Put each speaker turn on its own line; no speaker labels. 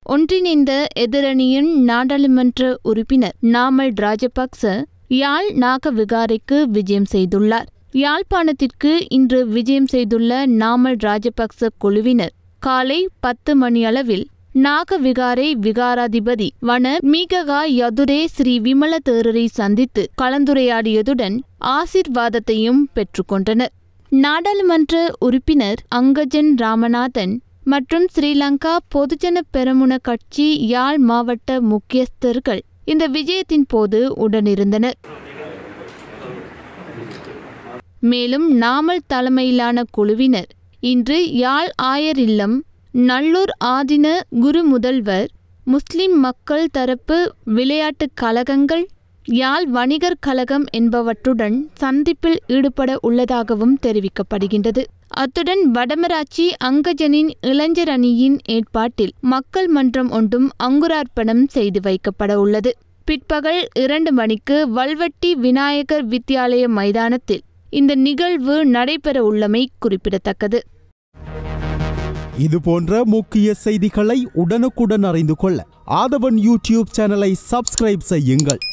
ஒன்றிணைந்த எதிரணியின் நாடாளுமன்ற உறுப்பினர் நாமல் ராஜபக்ச யாழ் நாக விகாரைக்கு விஜயம் செய்துள்ளார் யாழ்ப்பாணத்திற்கு இன்று விஜயம் செய்துள்ள நாமல் ராஜபக்ச குழுவினர் காலை பத்து மணியளவில் நாகவிகாரை விகாராதிபதி வன மீககா யதுரே ஸ்ரீ விமல தேரரை சந்தித்து கலந்துரையாடியதுடன் ஆசிர்வாதத்தையும் பெற்றுக்கொண்டனர் நாடாளுமன்ற உறுப்பினர் அங்கஜன் ராமநாதன் மற்றும் ஸ்ரீலங்கா பொதுஜன பெரமுன கட்சி யாழ் மாவட்ட முக்கியஸ்தர்கள் இந்த விஜயத்தின் போது உடனிருந்தனர் மேலும் நாமல் தலைமையிலான குழுவினர் இன்று யாழ் ஆயர் இல்லம் நல்லூர் ஆதின குரு முதல்வர் முஸ்லிம் மக்கள் தரப்பு விளையாட்டுக் கழகங்கள் யாழ் வணிகர் கழகம் என்பவற்றுடன் சந்திப்பில் ஈடுபட உள்ளதாகவும் தெரிவிக்கப்படுகின்றது அத்துடன் வடமராட்சி அங்கஜனின் இளைஞர் அணியின் ஏற்பாட்டில் மக்கள் மன்றம் ஒன்றும் அங்குரார்ப்பணம் செய்து வைக்கப்பட உள்ளது பிற்பகல் இரண்டு மணிக்கு வல்வட்டி விநாயகர் வித்தியாலய மைதானத்தில் இந்த நிகழ்வு நடைபெற உள்ளமை குறிப்பிடத்தக்கது
இது போன்ற முக்கிய செய்திகளை உடனுக்குடன் அறிந்து கொள்ள ஆதவன் யூடியூப் சேனலை சப்ஸ்கிரைப் செய்யுங்கள்